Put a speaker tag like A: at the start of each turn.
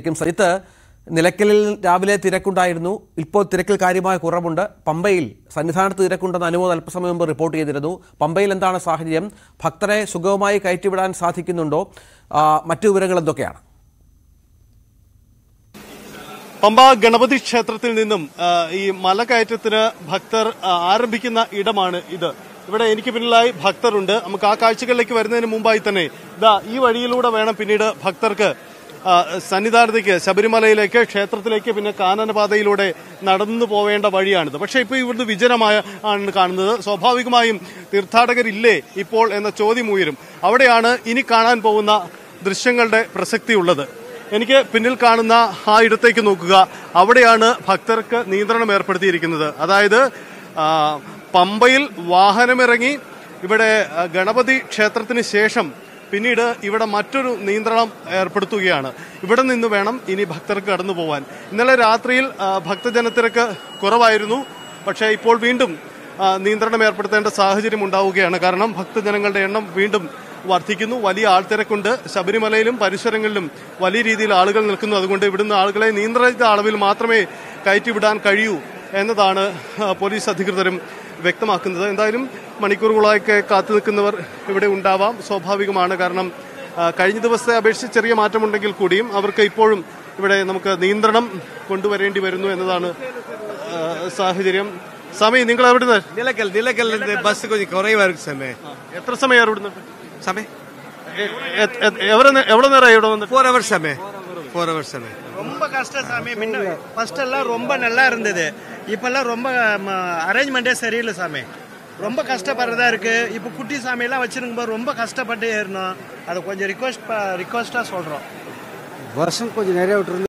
A: ും സജിത്ത് നിലയ്ക്കലിൽ രാവിലെ തിരക്കുണ്ടായിരുന്നു ഇപ്പോൾ തിരക്കിൽ കാര്യമായ കുറവുണ്ട് പമ്പയിൽ സന്നിധാനത്ത് തിരക്കുണ്ടെന്ന് അനുമോദ് അല്പസമയം മുമ്പ് റിപ്പോർട്ട് ചെയ്തിരുന്നു പമ്പയിൽ എന്താണ് സാഹചര്യം ഭക്തരെ സുഗമമായി കയറ്റിവിടാൻ സാധിക്കുന്നുണ്ടോ ആ, മറ്റു വിവരങ്ങൾ എന്തൊക്കെയാണ്
B: പമ്പ ഗണപതി ക്ഷേത്രത്തിൽ നിന്നും ആ, ഈ മലകയറ്റത്തിന് ഭക്തർ ആ, ആരംഭിക്കുന്ന ഇടമാണ് ഇത് ഇവിടെ എനിക്ക് പിന്നിലായി ഭക്തരുണ്ട് നമുക്ക് ആ കാഴ്ചകളിലേക്ക് വരുന്നതിന് മുമ്പായി തന്നെ ഇതാ ഈ വഴിയിലൂടെ വേണം പിന്നീട് ഭക്തർക്ക് ആ, സന്നിധാനത്തേക്ക് ശബരിമലയിലേക്ക് ക്ഷേത്രത്തിലേക്ക് പിന്നെ കാനനപാതയിലൂടെ നടന്നു പോവേണ്ട വഴിയാണിത് പക്ഷേ ഇപ്പോൾ ഇവിടുന്ന് വിജനമായ ആണ് കാണുന്നത് സ്വാഭാവികമായും തീർത്ഥാടകരില്ലേ ഇപ്പോൾ എന്ന ചോദ്യം ഉയരും അവിടെയാണ് ഇനി കാണാൻ പോകുന്ന ദൃശ്യങ്ങളുടെ പ്രസക്തിയുള്ളത് എനിക്ക് പിന്നിൽ കാണുന്ന ആ ഇടത്തേക്ക് നോക്കുക അവിടെയാണ് ഭക്തർക്ക് നിയന്ത്രണം ഏർപ്പെടുത്തിയിരിക്കുന്നത് അതായത് ആ, പമ്പയിൽ വാഹനമിറങ്ങി ഇവിടെ ആ, ഗണപതി ക്ഷേത്രത്തിന് ശേഷം പിന്നീട് ഇവിടെ മറ്റൊരു നിയന്ത്രണം ഏർപ്പെടുത്തുകയാണ് ഇവിടെ നിന്ന് വേണം ഇനി ഭക്തർക്ക് കടന്നു പോവാൻ ഇന്നലെ രാത്രിയിൽ ആ, ഭക്തജനത്തിരക്ക് കുറവായിരുന്നു പക്ഷേ ഇപ്പോൾ വീണ്ടും ആ, നിയന്ത്രണം ഏർപ്പെടുത്തേണ്ട സാഹചര്യം ഉണ്ടാവുകയാണ് കാരണം ഭക്തജനങ്ങളുടെ എണ്ണം വീണ്ടും വർദ്ധിക്കുന്നു വലിയ ആൾത്തിരക്കുണ്ട് ശബരിമലയിലും പരിസരങ്ങളിലും വലിയ രീതിയിൽ ആളുകൾ നിൽക്കുന്നു അതുകൊണ്ട് ഇവിടുന്ന് ആളുകളെ നിയന്ത്രിത അളവിൽ മാത്രമേ കയറ്റിവിടാൻ കഴിയൂ എന്നതാണ് ആ, പോലീസ് അധികൃതരും വ്യക്തമാക്കുന്നത് എന്തായാലും മണിക്കൂറുകളായൊക്കെ കാത്തു നിൽക്കുന്നവർ ഇവിടെ ഉണ്ടാവാം സ്വാഭാവികമാണ് കാരണം ആ, കഴിഞ്ഞ ദിവസത്തെ അപേക്ഷിച്ച് ചെറിയ മാറ്റമുണ്ടെങ്കിൽ കൂടിയും അവർക്ക് ഇപ്പോഴും ഇവിടെ നമുക്ക് നിയന്ത്രണം കൊണ്ടുവരേണ്ടി വരുന്നു എന്നതാണ് ആ, സാഹചര്യം സമയം നിങ്ങൾ എവിടുന്ന്
C: നിലക്കൽ നിലക്കൽ ബസ് கொஞ்சம் குறைவா இருக்கு சாமி
B: എത്ര സമയം എവിടുന്ന്
C: சாமி
B: എവിടെ എവിടെ നേരമായി ഇവിടെ വന്നിട്ട്
C: ஃபோர் ஹவர்ஸ் சாமி ஃபோர் ஹவர்ஸ் சாமி
D: ரொம்ப கஷ்டம் சாமி முன்ன ஃபர்ஸ்ட் எல்லாம் ரொம்ப நல்லா இருந்தது இப்பெல்லாம் ரொம்ப அரேஞ்ச்மெண்ட்டே சரியில்லை சாமி ரொம்ப கஷ்டப்படுறதா இருக்கு இப்போ குட்டி சாமியெல்லாம் வச்சிருக்கும் போது ரொம்ப கஷ்டப்பட்டு ஏறணும் அதை கொஞ்சம் ரிக்வஸ்ட் ரிக்வஸ்டா சொல்றோம்
E: வருஷம் கொஞ்சம் நிறைய விட்டுருந்து